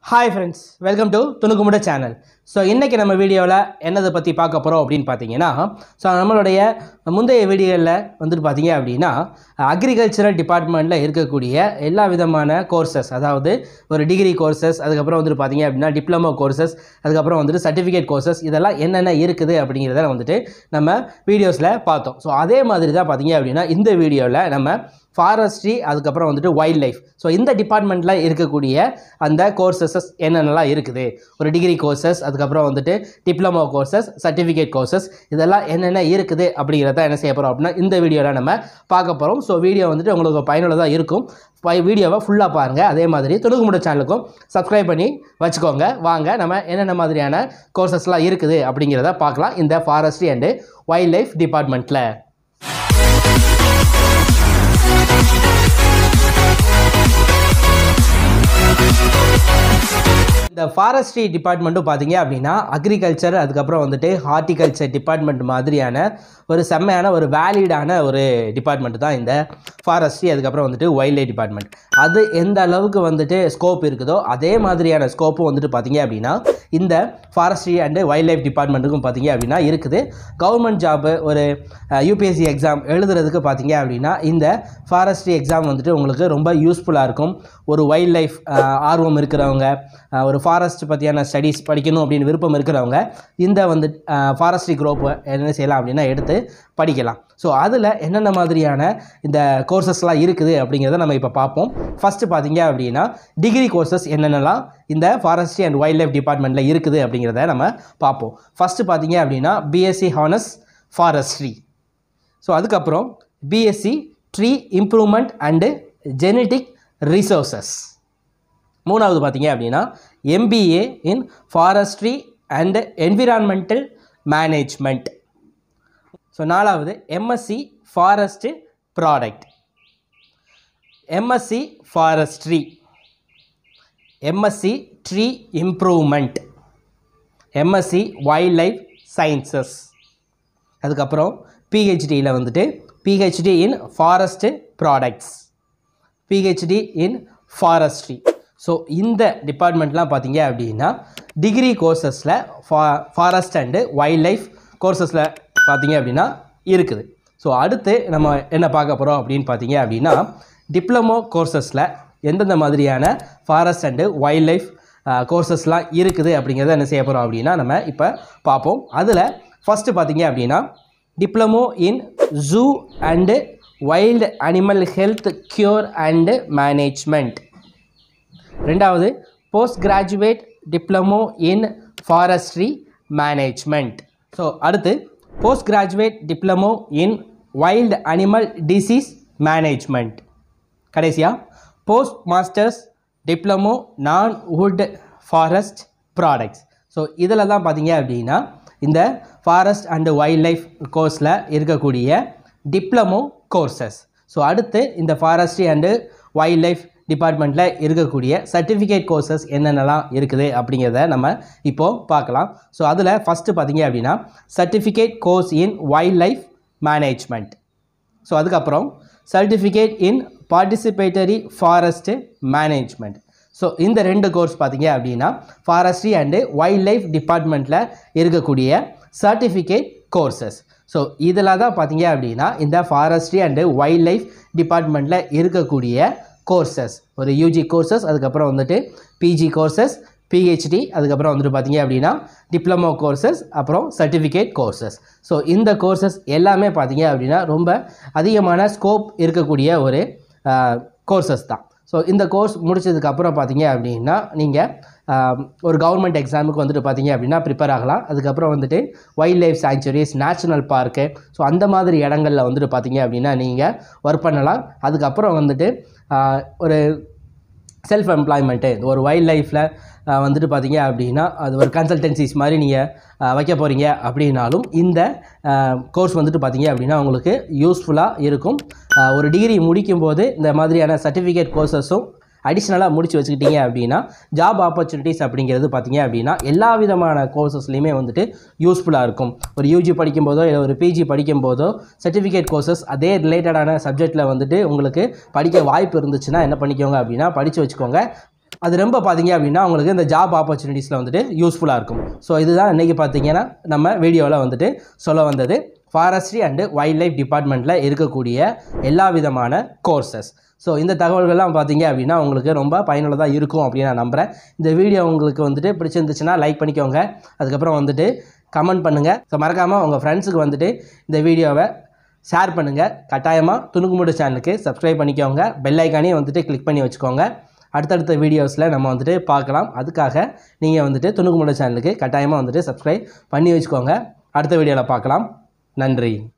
hi friends welcome to துணுக்குமுட channel so இன்றைக்கி நம்ம வீடியோவில் என்னதை பற்றி பார்க்க போகிறோம் அப்படின்னு பார்த்தீங்கன்னா ஸோ நம்மளுடைய முந்தைய வீடியோவில் வந்துட்டு பார்த்தீங்க அப்படின்னா அக்ரிகல்ச்சரல் டிபார்ட்மெண்ட்டில் இருக்கக்கூடிய எல்லா விதமான கோர்சஸ் அதாவது ஒரு டிகிரி கோர்சஸ் அதுக்கப்புறம் வந்துட்டு பார்த்தீங்க அப்படின்னா டிப்ளமோ கோர்சஸ் அதுக்கப்புறம் வந்துட்டு சர்டிஃபிகேட் கோர்சஸ் இதெல்லாம் என்னென்ன இருக்குது அப்படிங்கிறத வந்துட்டு நம்ம வீடியோஸில் பார்த்தோம் ஸோ அதே மாதிரி தான் பார்த்தீங்க அப்படின்னா இந்த வீடியோவில் நம்ம ஃபாரஸ்ட்ரி அதுக்கப்புறம் வந்துட்டு வைல்ட் லைஃப் ஸோ இந்த டிபார்ட்மெண்ட்டில் இருக்கக்கூடிய அந்த கோர்சஸஸ் என்னென்னலாம் இருக்குது ஒரு டிகிரி கோர்சஸ் அதுக்கப்புறம் வந்துட்டு டிப்ளமோ கோர்சஸ் சர்டிஃபிகேட் கோர்சஸ் இதெல்லாம் என்னென்ன இருக்குது அப்படிங்கிறத என்ன செய்ய போகிறோம் அப்படின்னா இந்த வீடியோவில் நம்ம பார்க்க போகிறோம் ஸோ வீடியோ வந்துட்டு உங்களுக்கு பயனுள்ளதாக இருக்கும் பை வீடியோவை ஃபுல்லாக பாருங்கள் அதே மாதிரி தொடுக்குமுட சேனலுக்கும் சப்ஸ்கிரைப் பண்ணி வச்சுக்கோங்க வாங்க நம்ம என்னென்ன மாதிரியான கோர்சஸ்லாம் இருக்குது அப்படிங்கிறத பார்க்கலாம் இந்த ஃபாரஸ்ட்ரி அண்டு வைல்ட் லைஃப் டிபார்ட்மெண்ட்டில் இந்த ஃபாரஸ்ட்ரி டிபார்ட்மெண்ட்டும் பார்த்தீங்க அப்படின்னா அக்ரிகல்ச்சர் அதுக்கப்புறம் வந்துட்டு ஹார்டிகல்ச்சர் டிபார்ட்மெண்ட் மாதிரியான ஒரு செம்மையான ஒரு வேலிடான ஒரு டிபார்ட்மெண்ட் தான் இந்த ஃபாரஸ்ட்ரி அதுக்கப்புறம் வந்துட்டு வைல்ட் லைஃப் டிபார்ட்மெண்ட் அது எந்த அளவுக்கு வந்துட்டு ஸ்கோப் இருக்குதோ அதே மாதிரியான ஸ்கோப்பும் வந்துட்டு பார்த்தீங்க அப்படின்னா இந்த ஃபாரஸ்ட்ரி அண்டு வைல்ட் லைஃப் டிபார்ட்மெண்ட்டுக்கும் பார்த்தீங்க அப்படின்னா இருக்குது கவர்மெண்ட் ஜாப்பு ஒரு யூபிஎஸ்சி எக்ஸாம் எழுதுறதுக்கு பார்த்தீங்க அப்படின்னா இந்த ஃபாரஸ்ட்ரி எக்ஸாம் வந்துட்டு உங்களுக்கு ரொம்ப யூஸ்ஃபுல்லாக இருக்கும் ஒரு வைல்ட் லைஃப் ஆர்வம் இருக்கிறவங்க அஹ், ஒரு ஃபாரஸ்ட் பற்றியான ஸ்டடீஸ் படிக்கணும் அப்படின்னு விருப்பம் இருக்கிறவங்க இந்த வந்து ஃபாரஸ்ட்ரி குரூப் என்ன செய்யலாம் அப்படின்னா எடுத்து படிக்கலாம் ஸோ அதில் என்னென்ன மாதிரியான இந்த கோர்சஸ்லாம் இருக்குது அப்படிங்கிறத நம்ம இப்போ பார்ப்போம் ஃபஸ்ட்டு பார்த்தீங்க அப்படின்னா டிகிரி கோர்சஸ் என்னென்னலாம் இந்த ஃபாரஸ்ட்ரி அண்ட் வைல்ட் லைஃப் டிபார்ட்மெண்ட்டில் இருக்குது அப்படிங்கிறத நம்ம பார்ப்போம் ஃபஸ்ட்டு பார்த்தீங்க அப்படின்னா பிஎஸ்சி ஹானஸ் ஃபாரஸ்ட்ரி ஸோ அதுக்கப்புறம் BSc tree improvement and genetic resources மூணாவது பார்த்தீங்க அப்படின்னா MBA in forestry and environmental management so நாலாவது MSc forest product MSc forestry MSc tree improvement MSc wildlife sciences அதுக்கப்புறம் பிஹெச்டியில் வந்துட்டு PhD in forest products PhD in forestry so இந்த டிபார்ட்மெண்ட்லாம் பார்த்தீங்க அப்படின்னா டிகிரி கோர்சஸில் ஃபா ஃபாரஸ்ட் அண்டு வைல்ட் லைஃப் கோர்சஸில் பார்த்தீங்க அப்படின்னா இருக்குது ஸோ அடுத்து நம்ம என்ன பார்க்க போகிறோம் அப்படின்னு பார்த்தீங்க அப்படின்னா டிப்ளமோ கோர்சஸில் எந்தெந்த மாதிரியான ஃபாரஸ்ட் அண்டு வைல்ட் லைஃப் கோர்சஸ்லாம் இருக்குது அப்படிங்கிறத என்ன செய்ய போகிறோம் அப்படின்னா நம்ம இப்போ பார்ப்போம் அதில் ஃபஸ்ட்டு பார்த்தீங்க அப்படின்னா diploma in zoo and wild animal health cure and management ரெண்டாவது post graduate diploma in forestry management so அடுத்து post graduate diploma in wild animal disease management கடைசியாக post masters diploma non wood forest products so இதில் தான் பார்த்தீங்க அப்படின்னா இந்த forest and wild life கோர்ஸில் இருக்கக்கூடிய டிப்ளமோ கோர்சஸ் ஸோ அடுத்து இந்த ஃபாரஸ்ட்ரி அண்டு வைல்ட் லைஃப் டிபார்ட்மெண்ட்டில் இருக்கக்கூடிய சர்டிஃபிகேட் கோர்சஸ் என்னென்னலாம் இருக்குது அப்படிங்கிறத நம்ம இப்போது பார்க்கலாம் ஸோ அதில் ஃபஸ்ட்டு பார்த்தீங்க அப்படின்னா certificate course in wildlife management so அதுக்கப்புறம் certificate in participatory forest management so இந்த ரெண்டு கோர்ஸ் பார்த்தீங்க அப்படின்னா ஃபாரஸ்ட்ரி அண்டு வைல்ட் லைஃப் டிபார்ட்மெண்ட்டில் இருக்கக்கூடிய சர்டிஃபிகேட் கோர்சஸ் ஸோ இதில் தான் பார்த்தீங்க அப்படின்னா இந்த ஃபாரஸ்ட்ரி அண்டு வைல்ட் லைஃப் டிபார்ட்மெண்ட்டில் இருக்கக்கூடிய கோர்சஸ் ஒரு யூஜி கோர்சஸ் அதுக்கப்புறம் வந்துட்டு பிஜி கோர்சஸ் பிஹெச்டி அதுக்கப்புறம் வந்துட்டு பார்த்தீங்க அப்படின்னா டிப்ளமோ கோர்சஸ் அப்புறம் சர்டிஃபிகேட் கோர்சஸ் ஸோ இந்த கோர்சஸ் எல்லாமே பார்த்தீங்க அப்படின்னா ரொம்ப அதிகமான ஸ்கோப் இருக்கக்கூடிய ஒரு கோர்சஸ் தான் ஸோ இந்த கோர்ஸ் முடிச்சதுக்கப்புறம் பார்த்தீங்க அப்படின்னா நீங்கள் ஒரு கவர்மெண்ட் எக்ஸாமுக்கு வந்துட்டு பார்த்தீங்க அப்படின்னா ப்ரிப்பேர் ஆகலாம் அதுக்கப்புறம் வந்துட்டு wildlife sanctuaries natural park so அந்த மாதிரி இடங்களில் வந்துட்டு பார்த்தீங்க அப்படின்னா நீங்கள் ஒர்க் பண்ணலாம் அதுக்கப்புறம் வந்துட்டு ஆஹ், ஒரு செல்ஃப் எம்ப்ளாய்மெண்ட்டு ஒரு வைல்ட் லைஃப்பில் வந்துட்டு பார்த்தீங்க அப்படின்னா அது ஒரு கன்சல்டன்சிஸ் மாதிரி நீங்கள் வைக்க போகிறீங்க அப்படின்னாலும் இந்த கோர்ஸ் வந்துட்டு பார்த்தீங்க அப்படின்னா உங்களுக்கு யூஸ்ஃபுல்லாக இருக்கும் ஆஹ், ஒரு டிகிரி முடிக்கும்போது இந்த மாதிரியான சர்டிஃபிகேட் கோர்சஸும் அடிஷ்னலாக முடிச்சு வச்சுக்கிட்டீங்க அப்படின்னா ஜாப் ஆப்பர்ச்சுனிட்டிஸ் அப்படிங்கிறது பார்த்தீங்க அப்படின்னா எல்லா விதமான கோர்சஸ்லையுமே வந்துட்டு யூஸ்ஃபுல்லாக இருக்கும் ஒரு யூஜி படிக்கும்போதோ இல்லை ஒரு பிஜி படிக்கும்போதோ சர்டிஃபிகேட் கோர்சஸ் அதே ரிலேட்டடான சப்ஜெக்டில் வந்துட்டு உங்களுக்கு படிக்க வாய்ப்பு இருந்துச்சுன்னா என்ன பண்ணிக்கோங்க அப்படின்னா படித்து வச்சுக்கோங்க அது ரொம்ப பார்த்தீங்க அப்படின்னா உங்களுக்கு இந்த ஜாப் ஆப்பர்ச்சுனிட்டிஸில் வந்துட்டு யூஸ்ஃபுல்லாக இருக்கும் ஸோ இதுதான் இன்றைக்கி பார்த்தீங்கன்னா நம்ம வீடியோவில் வந்துட்டு சொல்ல வந்தது ஃபாரஸ்ட்ரி அண்டு வைல்ட் லைஃப் டிபார்ட்மெண்ட்டில் இருக்கக்கூடிய எல்லா விதமான கோர்சஸ் ஸோ இந்த தகவல்கள்லாம் பார்த்தீங்க அப்படின்னா உங்களுக்கு ரொம்ப பயனுள்ளதாக இருக்கும் அப்படின்னு நான் நம்புகிறேன் இந்த வீடியோ உங்களுக்கு வந்துட்டு பிடிச்சிருந்துச்சுன்னா லைக் பண்ணிக்கோங்க அதுக்கப்புறம் வந்துட்டு கமெண்ட் பண்ணுங்கள் ஸோ மறக்காமல் உங்கள் ஃப்ரெண்ட்ஸுக்கு வந்துட்டு இந்த வீடியோவை ஷேர் பண்ணுங்கள் கட்டாயமாக துணுக்குமுடு சேனலுக்கு சப்ஸ்கிரைப் பண்ணிக்கோங்க பெல் ஐக்கானையும் வந்துட்டு கிளிக் பண்ணி வச்சுக்கோங்க அடுத்தடுத்த வீடியோஸில் நம்ம வந்துட்டு பார்க்கலாம் அதுக்காக நீங்கள் வந்துட்டு துணுக்குமுடு சேனலுக்கு கட்டாயமாக வந்துட்டு சப்ஸ்கிரைப் பண்ணி வச்சுக்கோங்க அடுத்த வீடியோவில் பார்க்கலாம் நன்றி